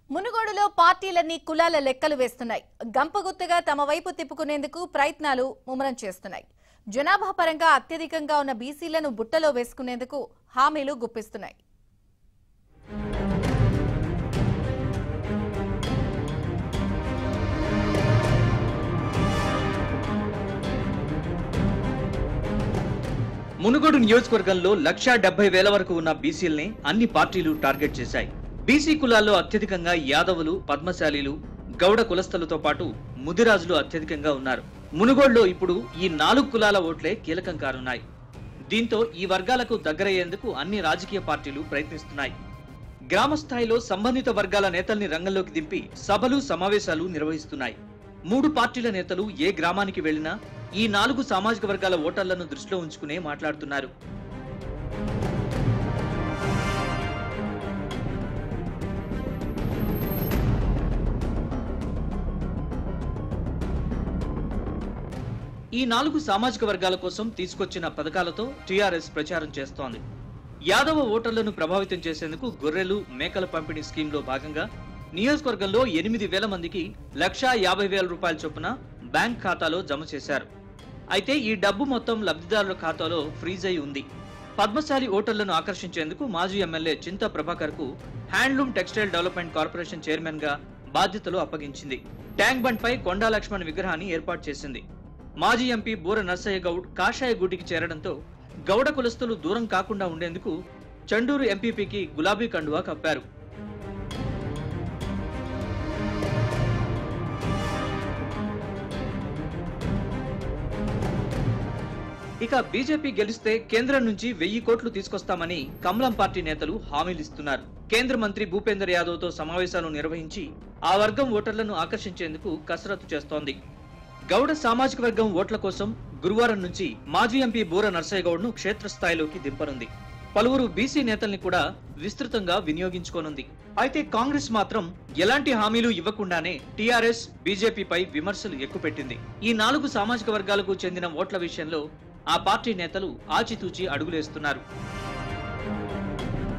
మునుగోడులో పార్టీలన్నీ కులాల లెక్కలు వేస్తున్నాయి గంపగుత్తగా తమ వైపు తిప్పుకునేందుకు ప్రయత్నాలు ముమ్మరం చేస్తున్నాయి జనాభా పరంగా అత్యధికంగా ఉన్న బీసీలను బుట్టలో వేసుకునేందుకు హామీలు గుప్పిస్తున్నాయి మునుగోడు నియోజకవర్గంలో లక్షా డెబ్బై వేల వరకు ఉన్న బీసీల్ని అన్ని పార్టీలు టార్గెట్ చేశాయి బీసీ కులాల్లో అత్యధికంగా యాదవులు పద్మశాలీలు గౌడ కులస్తులతో పాటు ముదిరాజులు అత్యధికంగా ఉన్నారు మునుగోడులో ఇప్పుడు ఈ నాలుగు కులాల ఓట్లే కీలకం కానున్నాయి దీంతో ఈ వర్గాలకు దగ్గరయ్యేందుకు అన్ని రాజకీయ పార్టీలు ప్రయత్నిస్తున్నాయి గ్రామ స్థాయిలో సంబంధిత వర్గాల నేతల్ని రంగంలోకి దింపి సభలు సమావేశాలు నిర్వహిస్తున్నాయి మూడు పార్టీల నేతలు ఏ గ్రామానికి వెళ్లినా ఈ నాలుగు సామాజిక వర్గాల ఓటర్లను దృష్టిలో ఉంచుకునే మాట్లాడుతున్నారు ఈ నాలుగు సామాజిక వర్గాల కోసం తీసుకొచ్చిన పథకాలతో టీఆర్ఎస్ ప్రచారం చేస్తోంది యాదవ ఓటర్లను ప్రభావితం చేసేందుకు గొర్రెలు మేకల పంపిణీ స్కీమ్లో భాగంగా నియోజకవర్గంలో ఎనిమిది వేల మందికి లక్షా యాభై వేల రూపాయల చొప్పున బ్యాంక్ ఖాతాలో జమ చేశారు అయితే ఈ డబ్బు మొత్తం లబ్ధిదారుల ఖాతాలో ఫ్రీజ్ అయి ఉంది పద్మశాలి ఓటర్లను ఆకర్షించేందుకు మాజీ ఎమ్మెల్యే చింతా ప్రభాకర్ కు handloom textile development corporation chairman గా బాధ్యతలు అప్పగించింది ట్యాంక్ బండ్ పై కొండా లక్ష్మణ్ విగ్రహాన్ని ఏర్పాటు చేసింది మాజీ ఎంపీ బూర నర్సయ్య గౌడ్ కాషాయ గూటికి చేరడంతో గౌడ కులస్తులు దూరం కాకుండా ఉండేందుకు చండూరు ఎంపీపీకి గులాబీ కండువా కప్పారు ఇక బీజేపీ గెలిస్తే కేంద్రం నుంచి వెయ్యి కోట్లు తీసుకొస్తామని కమలం పార్టీ నేతలు హామీలిస్తున్నారు కేంద్ర మంత్రి భూపేందర్ యాదవ్ తో సమావేశాలు నిర్వహించి ఆ వర్గం ఓటర్లను ఆకర్షించేందుకు కసరత్తు చేస్తోంది గౌడ సామాజిక వర్గం ఓట్ల కోసం గురువారం నుంచి మాజీ ఎంపీ బూర నర్సయ్య గౌడ్ను క్షేత్రస్థాయిలోకి దింపనుంది పలువురు బీసీ నేతల్ని కూడా విస్తృతంగా వినియోగించుకోనుంది అయితే కాంగ్రెస్ మాత్రం ఎలాంటి హామీలు ఇవ్వకుండానే టీఆర్ఎస్ బీజేపీపై విమర్శలు ఎక్కుపెట్టింది ఈ నాలుగు సామాజిక వర్గాలకు చెందిన ఓట్ల విషయంలో ఆ పార్టీ నేతలు ఆచితూచి అడుగులేస్తున్నారు